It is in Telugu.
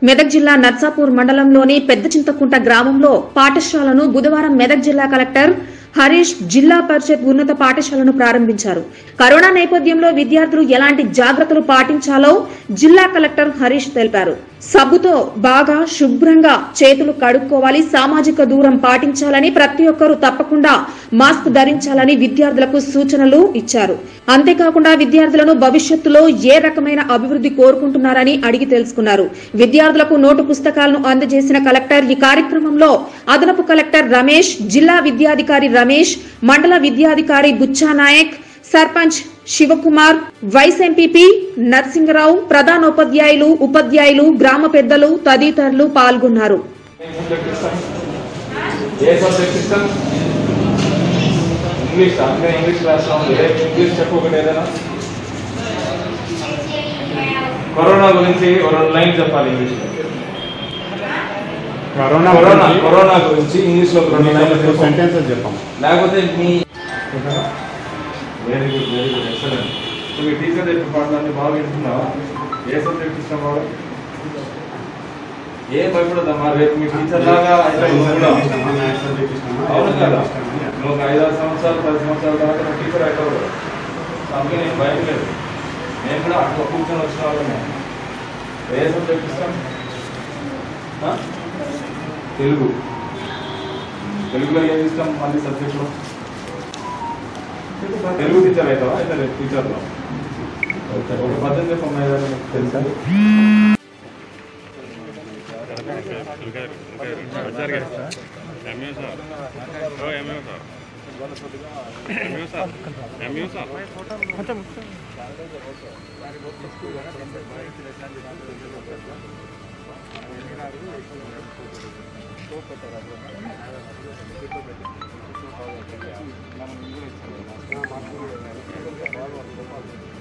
మెదక్ జిల్లా నర్సాపూర్ మండలంలోని పెద్ద చింతకుంట గ్రామంలో పాఠశాలను బుధవారం మెదక్ జిల్లా కలెక్టర్ హరీష్ జిల్లా పరిషత్ ఉన్నత పాఠశాలను ప్రారంభించారు కరోనా నేపథ్యంలో విద్యార్థులు ఎలాంటి జాగ్రత్తలు పాటించాలో జిల్లా కలెక్టర్ హరీష్ తెలిపారు సబ్బుతో బాగా శుభ్రంగా చేతులు కడుక్కోవాలి సామాజిక దూరం పాటించాలని ప్రతి ఒక్కరూ తప్పకుండా మాస్క్ ధరించాలని విద్యార్థులకు సూచనలు ఇచ్చారు అంతేకాకుండా విద్యార్థులను భవిష్యత్తులో ఏ రకమైన అభివృద్ధి కోరుకుంటున్నారని అడిగి తెలుసుకున్నారు విద్యార్థులకు నోటు పుస్తకాలను అందజేసిన కలెక్టర్ ఈ కార్యక్రమంలో అదనపు కలెక్టర్ రమేష్ జిల్లా విద్యాధికారి రమేష్ మండల విద్యాధికారి బుచ్చా నాయక్ సర్పంచ్ శివకుమార్ వైస్ ఎంపీపీ నరసింగరావు ప్రధానోపాధ్యాయులు ఉపాధ్యాయులు గ్రామ పెద్దలు తదితరులు పాల్గొన్నారు ఏ సబ్జెక్ట్ ఇష్టం ఇంగ్లీష్ అంటే ఇంగ్లీష్ క్లాస్లో ఉంది ఏ ఇంగ్లీష్ చెప్పు ఒకటి ఏదైనా కరోనా గురించి ఓ రెండు లైన్ చెప్పాలి ఇంగ్లీష్ కరోనా కరోనా గురించి కరోనా గురించి ఇంగ్లీష్ లో ఒక రెండు లైన్లు రెండు చెప్పు. సెంటెన్సెస్ చెప్పాం లేకపోతే మీ very good very good excellent so మీ టీచర్ చెప్పిన పాఠాన్ని బాగా వింటున్నావా ఏ సబ్జెక్ట్ ఇష్టం బాగా ఏ భయపడదమ్మా రేపు మీ టీచర్ లాగా అయితే నువ్వు కూడా అవును కదా నువ్వు ఒక ఐదారు సంవత్సరాలు పది సంవత్సరాల తర్వాత నువ్వు టీచర్ అవుతావు కదా సో అందుకే నేను భయం లేదు నేను కూడా అట్లా కూర్చొని వచ్చిన వాళ్ళని ఏ సబ్జెక్ట్ ఇస్తాం ఆ? తెలుగు తెలుగులో ఏది ఇష్టం మళ్ళీ సబ్జెక్ట్లో తెలుగు టీచర్ అవుతావా అయితే రేపు టీచర్లో ఒక పద్ధతి చెప్పమ్మా ఏదైనా మీకు తెలుసా మనం ఇంగ్లీష్